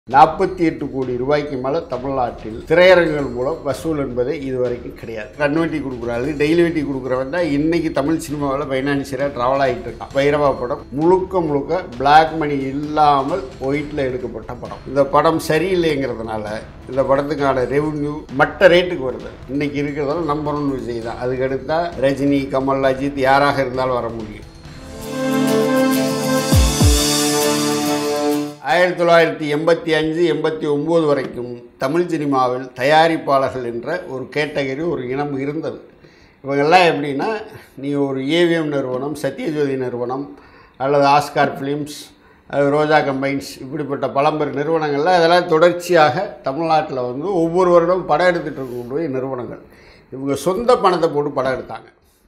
நாற்பத்தி எட்டு கோடி ரூபாய்க்கு மேலே தமிழ்நாட்டில் திரையரங்குகள் மூலம் வசூல் என்பது இதுவரைக்கும் கிடையாது கண் வெட்டி கொடுக்குறாரு டெய்லி வெட்டி கொடுக்குறவன் தான் இன்னைக்கு தமிழ் சினிமாவில் ஃபைனான்சியராக ட்ராவல் ஆகிட்டு இருக்கான் பைரவா படம் முழுக்க முழுக்க பிளாக் மணி இல்லாமல் ஒயிட்டில் எடுக்கப்பட்ட படம் இந்த படம் சரியில்லைங்கிறதுனால இந்த படத்துக்கான ரெவன்யூ மற்ற ரேட்டுக்கு வருது இன்னைக்கு இருக்கிறதால நம்பர் ஒன் விஜய் தான் அதுக்கு அடுத்தா ரஜினி கமல் அஜித் யாராக இருந்தாலும் வர முடியும் ஆயிரத்தி தொள்ளாயிரத்தி எண்பத்தி அஞ்சு எண்பத்தி ஒம்பது வரைக்கும் தமிழ் சினிமாவில் தயாரிப்பாளர்கள் என்ற ஒரு கேட்டகரி ஒரு இனம் இருந்தது இவங்கெல்லாம் எப்படின்னா நீ ஒரு ஏவிஎம் நிறுவனம் சத்யஜோதி நிறுவனம் அல்லது ஆஸ்கார் ஃபிலிம்ஸ் அது ரோஜா கம்பைன்ஸ் இப்படிப்பட்ட பழம்பெரும் நிறுவனங்கள்ல அதெல்லாம் தொடர்ச்சியாக தமிழ்நாட்டில் வந்து ஒவ்வொரு வருடம் படம் எடுத்துகிட்டு இருக்கக்கூடிய நிறுவனங்கள் இவங்க சொந்த பணத்தை போட்டு படம் எடுத்தாங்க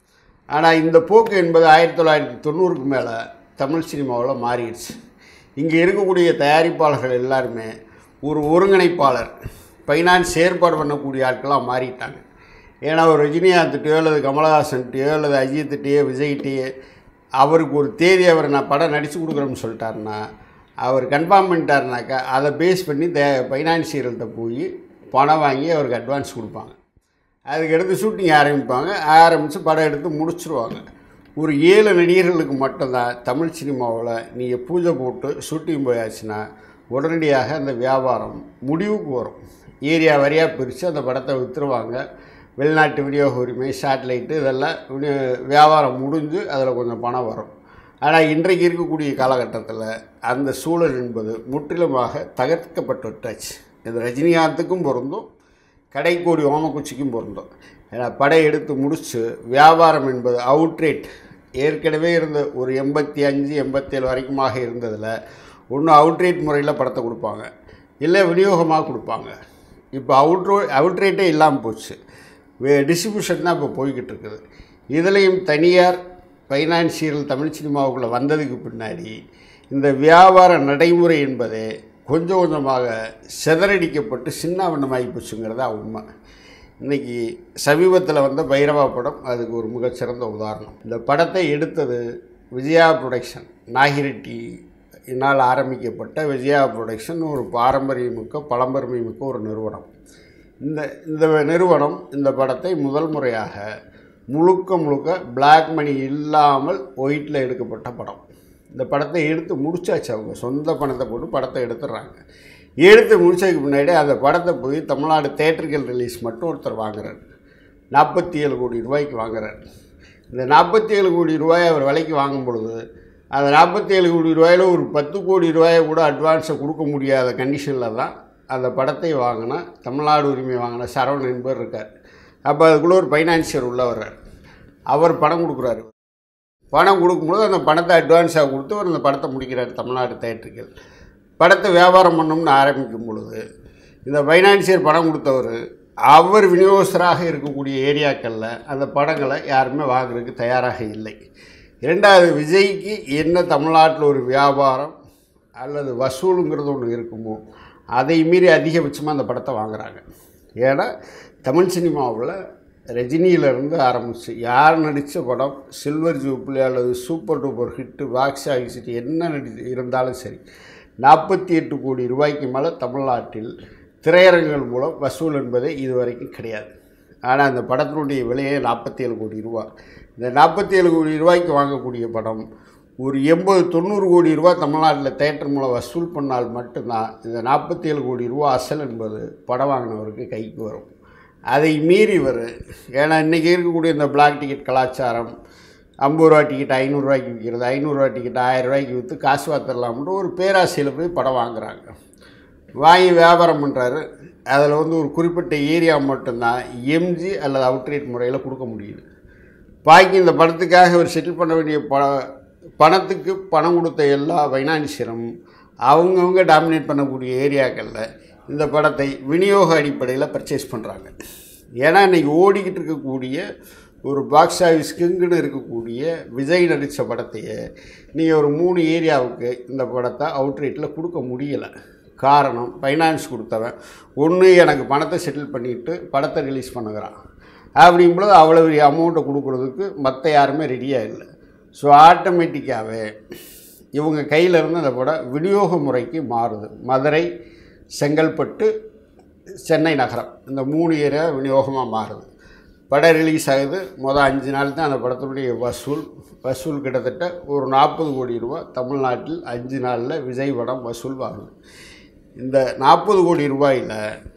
ஆனால் இந்த போக்கு என்பது ஆயிரத்தி தொள்ளாயிரத்தி தொண்ணூறுக்கு மேலே தமிழ் சினிமாவில் மாறிடுச்சு இங்கே இருக்கக்கூடிய தயாரிப்பாளர்கள் எல்லாருமே ஒரு ஒருங்கிணைப்பாளர் ஃபைனான்ஸ் ஏற்பாடு பண்ணக்கூடிய ஆட்களாக மாறிட்டாங்க ஏன்னா ஒரு ரஜினிகாந்த்கிட்டயோ அல்லது கமலஹாசன்கிட்டயோ அல்லது அஜித்கிட்டயோ விஜய்கிட்டயோ அவருக்கு ஒரு தேதி அவர் நான் படம் நடித்து கொடுக்குறேன்னு சொல்லிட்டாருன்னா அவர் கன்ஃபார்ம் பண்ணிட்டாருனாக்கா அதை பேஸ் பண்ணி தே ஃபைனான்சியர்கள்ட்ட போய் பணம் வாங்கி அவருக்கு அட்வான்ஸ் கொடுப்பாங்க அதுக்கடுத்து ஷூட்டிங் ஆரம்பிப்பாங்க ஆரம்பித்து படம் எடுத்து முடிச்சிருவாங்க ஒரு ஏழு நடிகர்களுக்கு மட்டும்தான் தமிழ் சினிமாவில் நீங்கள் பூஜை போட்டு ஷூட்டிங் போயாச்சுன்னா உடனடியாக அந்த வியாபாரம் முடிவுக்கு வரும் ஏரியா வரியாக பிரித்து அந்த படத்தை விற்றுருவாங்க வெளிநாட்டு விநியோக உரிமை சேட்டலைட்டு இதெல்லாம் விநியோ- வியாபாரம் முடிஞ்சு அதில் கொஞ்சம் பணம் வரும் ஆனால் இன்றைக்கு இருக்கக்கூடிய காலகட்டத்தில் அந்த சூழல் என்பது முற்றிலுமாக தகர்க்கப்பட்டு விட்டாச்சு இது ரஜினிகாந்துக்கும் பொருந்தும் கடைக்கோடி ஓமக்குச்சிக்கும் பொருந்தும் ஏன்னா படை எடுத்து முடிச்சு வியாபாரம் என்பது அவுட்ரேட் ஏற்கனவே இருந்த ஒரு எண்பத்தி அஞ்சு எண்பத்தேழு வரைக்குமாக இருந்ததில் ஒன்று அவுட்ரேட் முறையில் படத்தை கொடுப்பாங்க இல்லை விநியோகமாக கொடுப்பாங்க இப்போ அவுட்ரோ அவுட்ரேட்டே இல்லாமல் போச்சு டிஸ்ட்ரிபியூஷன் தான் இப்போ போய்கிட்டு இருக்குது இதுலேயும் தனியார் ஃபைனான்சியல் தமிழ் சினிமாவுக்குள்ளே வந்ததுக்கு பின்னாடி இந்த வியாபார நடைமுறை என்பதே கொஞ்சம் கொஞ்சமாக சிதறடிக்கப்பட்டு சின்னாவண்ணமாகி போச்சுங்கிறதா உண்மை இன்றைக்கி சமீபத்தில் வந்த பைரவா படம் அதுக்கு ஒரு மிகச்சிறந்த உதாரணம் இந்த படத்தை எடுத்தது விஜயா ப்ரொடக்ஷன் நாகிரெட்டி இனால் ஆரம்பிக்கப்பட்ட விஜயா ப்ரொடக்ஷன் ஒரு பாரம்பரியமிக்க பழம்பெருமைமிக்க ஒரு நிறுவனம் இந்த இந்த நிறுவனம் இந்த படத்தை முதல் முறையாக முழுக்க முழுக்க பிளாக் மணி இல்லாமல் ஒயிட்டில் எடுக்கப்பட்ட படம் இந்த படத்தை எடுத்து முடிச்சாச்சு அவங்க சொந்த பணத்தை போட்டு படத்தை எடுத்துடுறாங்க எடுத்து முடிச்சதுக்கு முன்னாடி அந்த படத்தை போய் தமிழ்நாடு தேட்டர்கள் ரிலீஸ் மட்டும் ஒருத்தர் வாங்குறாரு நாற்பத்தி ஏழு கோடி ரூபாய்க்கு வாங்குறாரு இந்த நாற்பத்தி ஏழு கோடி ரூபாய் அவர் விலைக்கு வாங்கும் பொழுது அந்த நாற்பத்தி ஏழு கோடி ரூபாயில் ஒரு பத்து கோடி ரூபாயை கூட அட்வான்ஸை கொடுக்க முடியாத கண்டிஷனில் தான் அந்த படத்தை வாங்கின தமிழ்நாடு உரிமை வாங்கின சரவணன் என்பவர் இருக்கார் அப்போ அதுக்குள்ளே ஒரு ஃபைனான்சியர் உள்ள வர்றார் அவர் பணம் கொடுக்குறாரு பணம் கொடுக்கும்போது அந்த பணத்தை அட்வான்ஸாக கொடுத்து அவர் அந்த படத்தை முடிக்கிறார் தமிழ்நாடு தேட்டர்கள் படத்தை வியாபாரம் பண்ணணும்னு ஆரம்பிக்கும் பொழுது இந்த ஃபைனான்சியர் பணம் கொடுத்தவர் அவர் விநியோகஸ்தராக இருக்கக்கூடிய ஏரியாக்களில் அந்த படங்களை யாருமே வாங்குறதுக்கு தயாராக இல்லை இரண்டாவது விஜய்க்கு என்ன தமிழ்நாட்டில் ஒரு வியாபாரம் அல்லது வசூலுங்கிறது ஒன்று இருக்குமோ அதை மீறி அதிகபட்சமாக அந்த படத்தை வாங்குறாங்க ஏன்னா தமிழ் சினிமாவில் ரஜினியிலேருந்து ஆரம்பிச்சு யார் நடித்த படம் சில்வர் ஜூப்ளி அல்லது super duper hit box office hit என்ன நடி இருந்தாலும் சரி நாற்பத்தி எட்டு கோடி ரூபாய்க்கு மேலே தமிழ்நாட்டில் திரையரங்குகள் மூலம் வசூல் என்பது இதுவரைக்கும் கிடையாது ஆனால் அந்த படத்தினுடைய விலையே நாற்பத்தி ஏழு கோடி ரூபா இந்த நாற்பத்தி ஏழு கோடி ரூபாய்க்கு வாங்கக்கூடிய படம் ஒரு எண்பது தொண்ணூறு கோடி ரூபா தமிழ்நாட்டில் தேட்டர் மூலம் வசூல் பண்ணால் மட்டும்தான் இந்த நாற்பத்தி ஏழு கோடி ரூபா அசல் என்பது படம் வாங்கினவருக்கு கைக்கு வரும் அதை மீறி வரும் ஏன்னா இன்றைக்கி இருக்கக்கூடிய இந்த பிளாக் டிக்கெட் கலாச்சாரம் ஐம்பது ரூபா டிக்கெட் ஐநூறுரூவாய்க்கு விற்கிறது ஐநூறுரூவா டிக்கெட் ஆயிரம் ரூபாய்க்கு விற்று காசு பார்த்துடலாம்னு ஒரு பேராசையில் போய் படம் வாங்குறாங்க வாங்கி வியாபாரம் பண்ணுறாரு அதில் வந்து ஒரு குறிப்பிட்ட ஏரியா மட்டும்தான் எம்ஜி அல்லது அவுட்ரேட் முறையில் கொடுக்க முடியுது பாக்கி இந்த படத்துக்காக அவர் செட்டில் பண்ண வேண்டிய ப பணத்துக்கு பணம் கொடுத்த எல்லா ஃபைனான்சியரும் அவங்கவுங்க டாமினேட் பண்ணக்கூடிய ஏரியாக்களில் இந்த படத்தை விநியோக அடிப்படையில் பர்ச்சேஸ் பண்ணுறாங்க ஏன்னா இன்றைக்கி ஓடிக்கிட்டு இருக்கக்கூடிய ஒரு பாக்ஸ் ஆஃபீஸ் கிங்குன்னு இருக்கக்கூடிய விஜய் நடித்த படத்தையே நீங்கள் ஒரு மூணு ஏரியாவுக்கு இந்த படத்தை அவுட்ரேட்டில் கொடுக்க முடியலை காரணம் ஃபைனான்ஸ் கொடுத்தவன் ஒன்று எனக்கு பணத்தை செட்டில் பண்ணிவிட்டு படத்தை ரிலீஸ் பண்ணுகிறான் அப்படிங்கும்போது அவ்வளோ பெரிய அமௌண்ட்டை கொடுக்குறதுக்கு மற்ற யாருமே ரெடியாக இல்லை ஸோ ஆட்டோமேட்டிக்காகவே இவங்க கையில் இருந்து அந்த படம் விநியோக முறைக்கு மாறுது மதுரை செங்கல்பட்டு சென்னை நகரம் இந்த மூணு ஏரியா விநியோகமாக மாறுது படம் ரிலீஸ் ஆகுது மொதல் அஞ்சு நாள் தான் அந்த படத்தினுடைய வசூல் வசூல் கிட்டத்தட்ட ஒரு நாற்பது கோடி ரூபா தமிழ்நாட்டில் அஞ்சு நாளில் விஜய் படம் வசூல் வாங்குது இந்த நாற்பது கோடி ரூபாயில்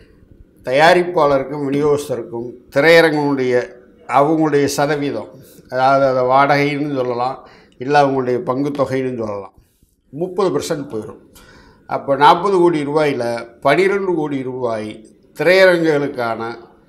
தயாரிப்பாளருக்கும் விநியோகஸ்தருக்கும் திரையரங்கனுடைய அவங்களுடைய சதவீதம் அதாவது அதை வாடகைன்னு சொல்லலாம் இல்லை அவங்களுடைய பங்குத்தொகைன்னு சொல்லலாம் முப்பது பர்சன்ட் போயிடும் அப்போ நாற்பது கோடி ரூபாயில் பன்னிரெண்டு கோடி ரூபாய் திரையரங்குகளுக்கான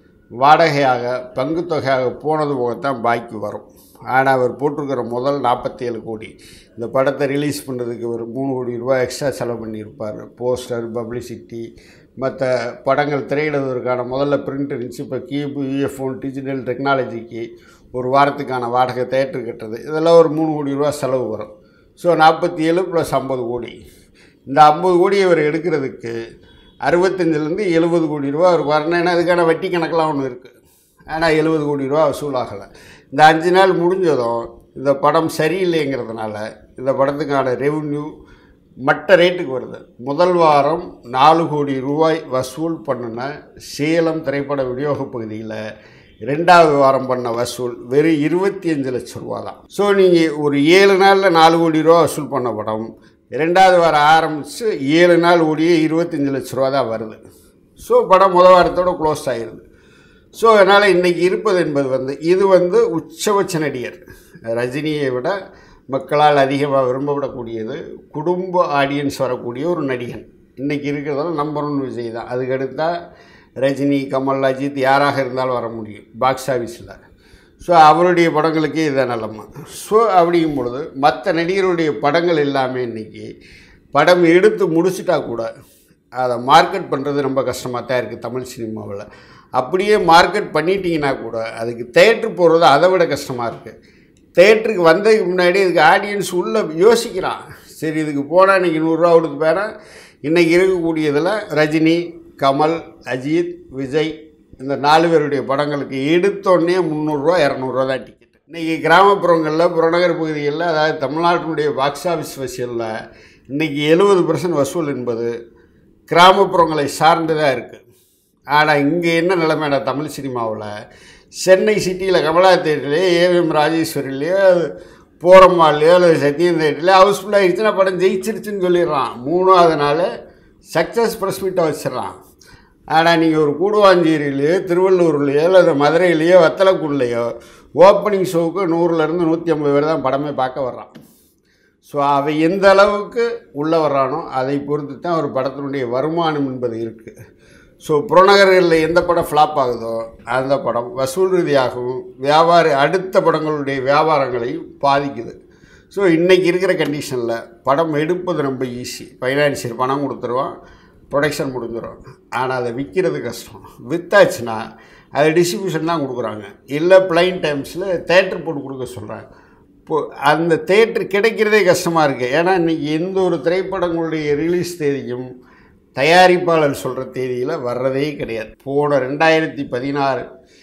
வாடகையாக பங்குத்தொகையாக போனது போகத்தான் பாக்கி வரும் ஆனால் அவர் போட்டிருக்கிற முதல் நாற்பத்தேழு கோடி இந்த படத்தை ரிலீஸ் பண்ணுறதுக்கு ஒரு மூணு கோடி ரூபாய் எக்ஸ்ட்ரா செலவு பண்ணியிருப்பார் போஸ்டர் பப்ளிசிட்டி மற்ற படங்கள் திரையிடுவதற்கான முதல்ல பிரிண்ட் இருந்துச்சு இப்போ கீபு யூஎஃப்ஓன் டிஜிட்டல் டெக்னாலஜிக்கு ஒரு வாரத்துக்கான வாடகை தேட்டர் கட்டுறது இதெல்லாம் ஒரு மூணு கோடி ரூபா செலவு வரும் ஸோ நாற்பத்தி ஏழு ப்ளஸ் ஐம்பது கோடி இந்த ஐம்பது கோடி அவர் எடுக்கிறதுக்கு அறுபத்தஞ்சிலேருந்து எழுபது கோடி ரூபா அவருக்கு வரணும் ஏன்னா அதுக்கான வட்டி கணக்கெலாம் ஒன்று இருக்குது ஆனால் எழுபது கோடி ரூபா வசூலாகலை இந்த அஞ்சு நாள் முடிஞ்சதும் இந்த படம் சரியில்லைங்கிறதுனால இந்த படத்துக்கான ரெவென்யூ மட்ட ரேட்டுக்கு வருது முதல் வாரம் நாலு கோடி ரூபாய் வசூல் பண்ணின சேலம் திரைப்பட விநியோக பகுதியில் ரெண்டாவது வாரம் பண்ண வசூல் வெறும் இருபத்தி அஞ்சு லட்சம் ரூபா தான் ஸோ நீங்கள் ஒரு ஏழு நாளில் நாலு கோடி ரூபா வசூல் பண்ண படம் ரெண்டாவது வாரம் ஆரம்பித்து ஏழு நாள் ஓடியே இருபத்தஞ்சி லட்ச ரூபா தான் வருது ஸோ படம் முதல் வாரத்தோட க்ளோஸ் ஆகிருது ஸோ அதனால் இன்றைக்கி இருப்பது என்பது வந்து இது வந்து உச்சபட்ச நடிகர் ரஜினியை விட மக்களால் அதிகமாக விரும்பப்படக்கூடியது குடும்ப ஆடியன்ஸ் வரக்கூடிய ஒரு நடிகன் இன்றைக்கி இருக்கிறதால நம்பர் ஒன் விஜய் தான் அதுக்கடுத்தா ரஜினி கமல் அஜித் யாராக இருந்தாலும் வர முடியும் பாக்ஸ் ஆஃபீஸில் ஸோ அவருடைய படங்களுக்கே இதான் நிலமை ஸோ அப்படிங்கும் பொழுது மற்ற நடிகருடைய படங்கள் எல்லாமே இன்றைக்கி படம் எடுத்து முடிச்சிட்டா கூட அதை மார்க்கெட் பண்ணுறது ரொம்ப கஷ்டமாக தான் இருக்குது தமிழ் சினிமாவில் அப்படியே மார்க்கெட் பண்ணிட்டீங்கன்னா கூட அதுக்கு தேட்ரு போகிறது அதை விட கஷ்டமாக இருக்குது தேட்டருக்கு வந்ததுக்கு முன்னாடி இதுக்கு ஆடியன்ஸ் உள்ளே யோசிக்கிறான் சரி இதுக்கு போனால் இன்றைக்கி நூறுரூவா கொடுத்து போனால் இன்றைக்கி இருக்கக்கூடியதில் ரஜினி கமல் அஜித் விஜய் இந்த நாலு பேருடைய படங்களுக்கு எடுத்தோடனே முந்நூறுரூவா இரநூறுவா தான் டிக்கெட் இன்றைக்கி கிராமப்புறங்களில் புறநகர் பகுதிகளில் அதாவது தமிழ்நாட்டினுடைய பாக்ஸ் ஆஃபீஸ் வசூலில் இன்றைக்கி எழுபது பர்சன்ட் வசூல் என்பது கிராமப்புறங்களை சார்ந்து தான் இருக்குது ஆனால் இங்கே என்ன நிலைமைடா தமிழ் சினிமாவில் சென்னை சிட்டியில் கமலா தேட்டர்லேயோ ஏவிஎம் ராஜேஸ்வரிலேயோ போரம்மாலையோ அல்லது சத்யம் தேட்டர்லையோ ஹவுஸ்ஃபுல்லாக ஆகிடுச்சுன்னா படம் ஜெயிச்சிருச்சுன்னு சொல்லிடுறான் மூணாவது நாள் சக்ஸஸ் ப்ரெஸ் மீட்டை வச்சிடறான் ஆனால் நீங்கள் ஒரு கூடுவாஞ்சேரியிலையோ திருவள்ளூர்லேயோ அல்லது மதுரையிலையோ வத்தலக்குள்ளையோ ஓப்பனிங் ஷோவுக்கு நூறுலேருந்து நூற்றி ஐம்பது பேர் தான் படமே பார்க்க வர்றான் ஸோ அவன் எந்த அளவுக்கு உள்ளே வர்றானோ அதை பொறுத்து தான் ஒரு படத்தினுடைய வருமானம் என்பது இருக்குது ஸோ புறநகர்களில் எந்த படம் ஃப்ளாப் ஆகுதோ அந்த படம் வசூல் ரீதியாகவும் வியாபார அடுத்த படங்களுடைய வியாபாரங்களையும் பாதிக்குது ஸோ இன்றைக்கி இருக்கிற கண்டிஷனில் படம் எடுப்பது ரொம்ப ஈஸி ஃபைனான்சியல் பணம் கொடுத்துருவான் ப்ரொடக்ஷன் முடிஞ்சிடும் ஆனால் அதை விற்கிறது கஷ்டம் விற்றாச்சுன்னா அது டிஸ்ட்ரிபியூஷன் தான் கொடுக்குறாங்க இல்லை பிளைன் டைம்ஸில் தேட்டர் போட்டு கொடுக்க சொல்கிறாங்க இப்போ அந்த தேட்டர் கிடைக்கிறதே கஷ்டமாக இருக்குது ஏன்னா இன்றைக்கி எந்த ஒரு திரைப்படங்களுடைய ரிலீஸ் தேதியும் தயாரிப்பாளர் சொல்கிற தேதியில் வர்றதே கிடையாது போன ரெண்டாயிரத்தி பதினாறு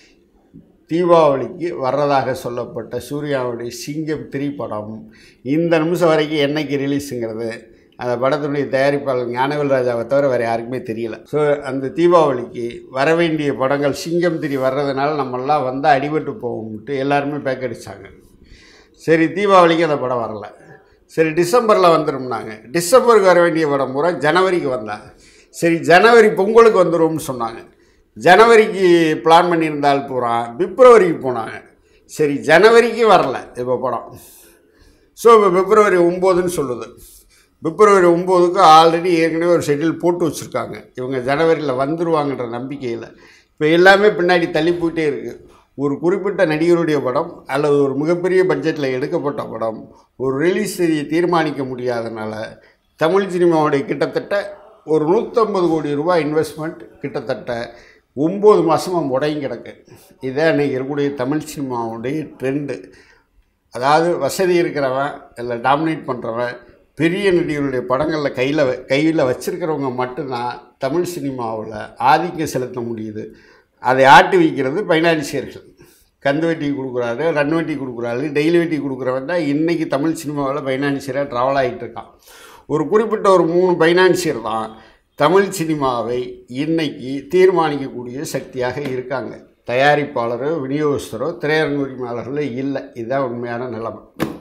தீபாவளிக்கு வர்றதாக சொல்லப்பட்ட சூர்யாவுடைய சிங்கம் த்ரீ படம் இந்த நிமிஷம் வரைக்கும் என்னைக்கு ரிலீஸுங்கிறது அந்த படத்தினுடைய தயாரிப்பாளர் ஞானவேல் ராஜாவை தவிர வேறு யாருக்குமே தெரியல ஸோ அந்த தீபாவளிக்கு வர வேண்டிய படங்கள் சிங்கம் த்ரீ வர்றதுனால நம்மெல்லாம் வந்தால் அடிபட்டு போகும்ட்டு எல்லாருமே பேக் அடித்தாங்க சரி தீபாவளிக்கு அந்த படம் வரல சரி டிசம்பரில் வந்துடும்னாங்க டிசம்பருக்கு வர வேண்டிய படம் பூரா ஜனவரிக்கு வந்தாங்க சரி ஜனவரி பொங்கலுக்கு வந்துடும்னு சொன்னாங்க ஜனவரிக்கு பிளான் பண்ணியிருந்தால் பூரா பிப்ரவரிக்கு போனாங்க சரி ஜனவரிக்கு வரல இப்போ படம் ஸோ இப்போ பிப்ரவரி ஒம்போதுன்னு சொல்லுது பிப்ரவரி ஒம்போதுக்கு ஆல்ரெடி ஏற்கனவே ஒரு ஷெட்யூல் போட்டு வச்சுருக்காங்க இவங்க ஜனவரியில் வந்துடுவாங்கன்ற நம்பிக்கையில் இப்போ எல்லாமே பின்னாடி தள்ளி போயிட்டே இருக்குது ஒரு குறிப்பிட்ட நடிகருடைய படம் அல்லது ஒரு மிகப்பெரிய பட்ஜெட்டில் எடுக்கப்பட்ட படம் ஒரு ரிலீஸ் தேதியை தீர்மானிக்க முடியாதனால தமிழ் சினிமாவுடைய கிட்டத்தட்ட ஒரு நூற்றம்பது கோடி ரூபாய் இன்வெஸ்ட்மெண்ட் கிட்டத்தட்ட ஒம்பது மாதமாக முடங்கி கிடக்கு இதான் இன்றைக்கி இருக்கக்கூடிய தமிழ் சினிமாவுடைய ட்ரெண்டு அதாவது வசதி இருக்கிறவன் இல்லை டாமினேட் பண்ணுறவன் பெரிய நடிகர்களுடைய படங்களில் கையில் கையில் வச்சுருக்கிறவங்க மட்டும்தான் தமிழ் சினிமாவில் ஆதிக்கம் செலுத்த முடியுது அதை ஆட்டி வைக்கிறது பைனான்சியர்கள் கந்து வெட்டி கொடுக்குறாரு ரன் வெட்டி கொடுக்குறாரு டெய்லி வெட்டி கொடுக்குறவன் தான் இன்றைக்கி தமிழ் சினிமாவில் பைனான்சியராக ட்ராவல் ஆகிட்டு இருக்கான் ஒரு குறிப்பிட்ட ஒரு மூணு பைனான்சியர் தான் தமிழ் சினிமாவை இன்னைக்கு தீர்மானிக்கக்கூடிய சக்தியாக இருக்காங்க தயாரிப்பாளரோ விநியோகஸ்தரோ திரையரங்கு உரிமையாளர்களோ இல்லை இதுதான் உண்மையான நிலைமை